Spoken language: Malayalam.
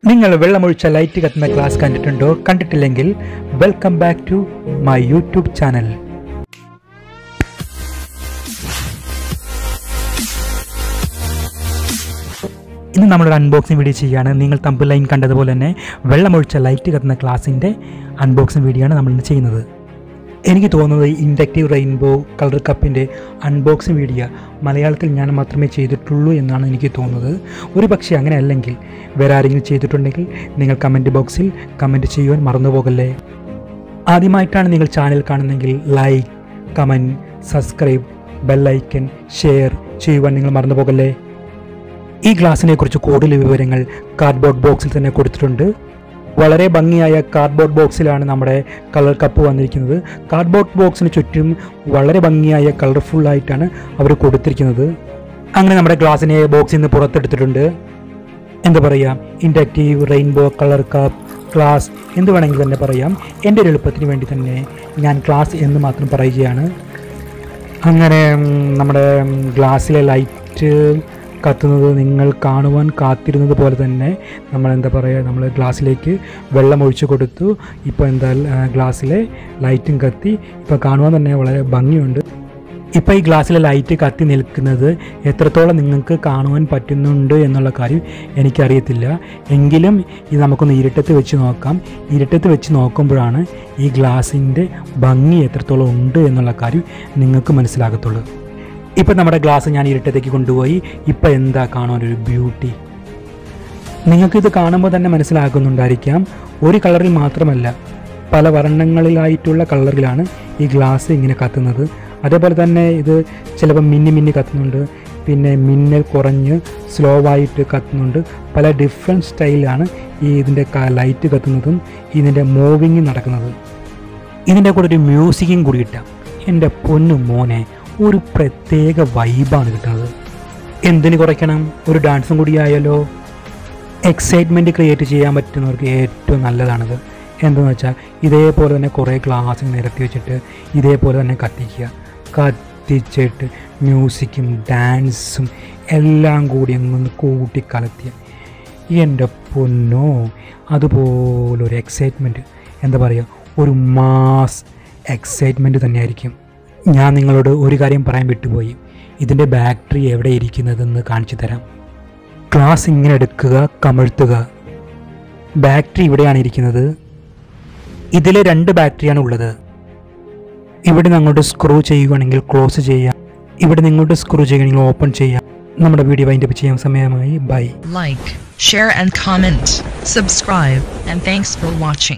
നിങ്ങൾ വെള്ളമൊഴിച്ച ലൈറ്റ് കത്തുന്ന ക്ലാസ് കണ്ടിട്ടുണ്ടോ കണ്ടിട്ടില്ലെങ്കിൽ welcome back to my YouTube channel ഇന്ന് നമ്മളൊരു അൺബോക്സിംഗ് വീഡിയോ ചെയ്യുകയാണ് നിങ്ങൾ തമ്പിൽ ലൈൻ കണ്ടതുപോലെ തന്നെ വെള്ളമൊഴിച്ച ലൈറ്റ് കത്തുന്ന ക്ലാസ്സിൻ്റെ അൺബോക്സിംഗ് വീഡിയോ ആണ് നമ്മൾ ഇന്ന് ചെയ്യുന്നത് എനിക്ക് തോന്നുന്നത് ഇൻഡക്റ്റീവ് റെയിൻബോ കളർ കപ്പിൻ്റെ അൺബോക്സിംഗ് വീഡിയോ മലയാളത്തിൽ ഞാൻ മാത്രമേ ചെയ്തിട്ടുള്ളൂ എന്നാണ് എനിക്ക് തോന്നുന്നത് ഒരു പക്ഷേ അങ്ങനെ അല്ലെങ്കിൽ വേറെ ആരെങ്കിലും ചെയ്തിട്ടുണ്ടെങ്കിൽ നിങ്ങൾ കമൻറ്റ് ബോക്സിൽ കമൻറ്റ് ചെയ്യുവാൻ മറന്നു പോകല്ലേ ആദ്യമായിട്ടാണ് നിങ്ങൾ ചാനൽ കാണുന്നതെങ്കിൽ like comment subscribe bell icon share ചെയ്യുവാൻ നിങ്ങൾ മറന്നു പോകല്ലേ ഈ ഗ്ലാസിനെ കുറിച്ച് കൂടുതൽ വിവരങ്ങൾ കാർഡ്ബോർഡ് ബോക്സിൽ തന്നെ കൊടുത്തിട്ടുണ്ട് വളരെ ഭംഗിയായ കാർഡ്ബോർഡ് ബോക്സിലാണ് നമ്മുടെ കളർ കപ്പ് വന്നിരിക്കുന്നത് കാർഡ്ബോർഡ് ബോക്സിന് ചുറ്റും വളരെ ഭംഗിയായ കളർഫുൾ ആയിട്ടാണ് അവർ കൊടുത്തിരിക്കുന്നത് അങ്ങനെ നമ്മുടെ ഗ്ലാസിനെ ബോക്സിൽ നിന്ന് പുറത്തെടുത്തിട്ടുണ്ട് എന്താ പറയുക inductive rainbow colour cup glass എന്ത് വേണമെങ്കിൽ തന്നെ പറയാം എൻ്റെ ഒരു എളുപ്പത്തിന് വേണ്ടി തന്നെ ഞാൻ ക്ലാസ് എന്ന് മാത്രം പറയുകയാണ് അങ്ങനെ ഉം, നമ്മുടെ ഉം, ഗ്ലാസ്സിലെ ലൈറ്റ് കത്തുന്നത് നിങ്ങൾ കാണുവാൻ കാത്തിരുന്നത് പോലെ തന്നെ നമ്മൾ എന്താ പറയുക നമ്മൾ ഗ്ലാസ്സിലേക്ക് വെള്ളം ഒഴിച്ചു കൊടുത്തു ഇപ്പോൾ എന്താ ആ, ഗ്ലാസ്സിലെ ലൈറ്റും കത്തി ഇപ്പോൾ കാണുവാൻ തന്നെ വളരെ ഭംഗിയുണ്ട് ഇപ്പോൾ ഈ ഗ്ലാസ്സിലെ ലൈറ്റ് കത്തി നിൽക്കുന്നത് എത്രത്തോളം നിങ്ങൾക്ക് കാണുവാൻ പറ്റുന്നുണ്ട് എന്നുള്ള കാര്യം എനിക്കറിയത്തില്ല എങ്കിലും ഇത് നമുക്കൊന്ന് ഇരുട്ടത്ത് വെച്ച് നോക്കാം ഇരുട്ടത്ത് വെച്ച് നോക്കുമ്പോഴാണ് ഈ ഗ്ലാസിൻ്റെ ഭംഗി എത്രത്തോളം ഉണ്ട് എന്നുള്ള കാര്യം നിങ്ങൾക്ക് മനസ്സിലാകത്തുള്ളൂ ഇപ്പം നമ്മുടെ ഗ്ലാസ് ഞാൻ ഇരുട്ടത്തേക്ക് കൊണ്ടുപോയി ഇപ്പം എന്താ കാണാനൊരു ബ്യൂട്ടി നിങ്ങൾക്കിത് കാണുമ്പോൾ തന്നെ മനസ്സിലാക്കുന്നുണ്ടായിരിക്കാം ഒരു കളറിൽ മാത്രമല്ല പല വർണ്ണങ്ങളിലായിട്ടുള്ള കളറിലാണ് ഈ ഗ്ലാസ് ഇങ്ങനെ കത്തുന്നത് അതേപോലെ തന്നെ ഇത് ചിലപ്പോൾ മിന്നി മിന്നി കത്തുന്നുണ്ട് പിന്നെ മിന്നൽ കുറഞ്ഞ് സ്ലോ ആയിട്ട് കത്തുന്നുണ്ട് പല ഡിഫറെൻറ്റ് സ്റ്റൈലാണ് ഈ ഇതിൻ്റെ ലൈറ്റ് കത്തുന്നതും ഇതിൻ്റെ മൂവിങ് നടക്കുന്നത് ഇതിൻ്റെ കൂടെ ഒരു മ്യൂസിക്കും കൂടി കിട്ടാം എൻ്റെ പൊന്നു മോനെ ഒരു പ്രത്യേക വൈബാണ് കിട്ടുന്നത് എന്തിന് കുറയ്ക്കണം ഒരു ഡാൻസും കൂടി ആയാലോ എക്സൈറ്റ്മെൻറ്റ് ക്രിയേറ്റ് ചെയ്യാൻ പറ്റുന്നവർക്ക് ഏറ്റവും നല്ലതാണിത് എന്തെന്ന് വെച്ചാൽ ഇതേപോലെ തന്നെ കുറേ ഗ്ലാസ് നിരത്തി വെച്ചിട്ട് ഇതേപോലെ തന്നെ കത്തിക്കുക കത്തിച്ചിട്ട് മ്യൂസിക്കും ഡാൻസും എല്ലാം കൂടി അങ്ങൊന്ന് കൂട്ടി കലത്തിയ എൻ്റെ പൊന്നോ അതുപോലൊരു എക്സൈറ്റ്മെൻറ്റ് എന്താ പറയുക ഒരു മാസ് എക്സൈറ്റ്മെൻറ്റ് തന്നെയായിരിക്കും ഞാൻ നിങ്ങളോട് ഒരു കാര്യം പറയാൻ വിട്ടുപോയി ഇതിൻ്റെ ബാറ്ററി എവിടെ ഇരിക്കുന്നതെന്ന് കാണിച്ചു തരാം ക്ലാസ് ഇങ്ങനെ എടുക്കുക കമഴ്ത്തുക ബാറ്ററി ഇവിടെയാണ് ഇരിക്കുന്നത് ഇതിൽ രണ്ട് ബാറ്ററിയാണ് ഉള്ളത് ഇവിടെ നിന്ന് അങ്ങോട്ട് സ്ക്രൂ ചെയ്യുകയാണെങ്കിൽ ക്ലോസ് ചെയ്യാം ഇവിടെ നിന്ന് ഇങ്ങോട്ട് സ്ക്രൂ ചെയ്യുകയാണെങ്കിൽ ഓപ്പൺ ചെയ്യാം നമ്മുടെ വീഡിയോ വൈൻഡപ്പ് ചെയ്യാൻ സമയമായി bye like, share and comment, subscribe, and thanks for watching.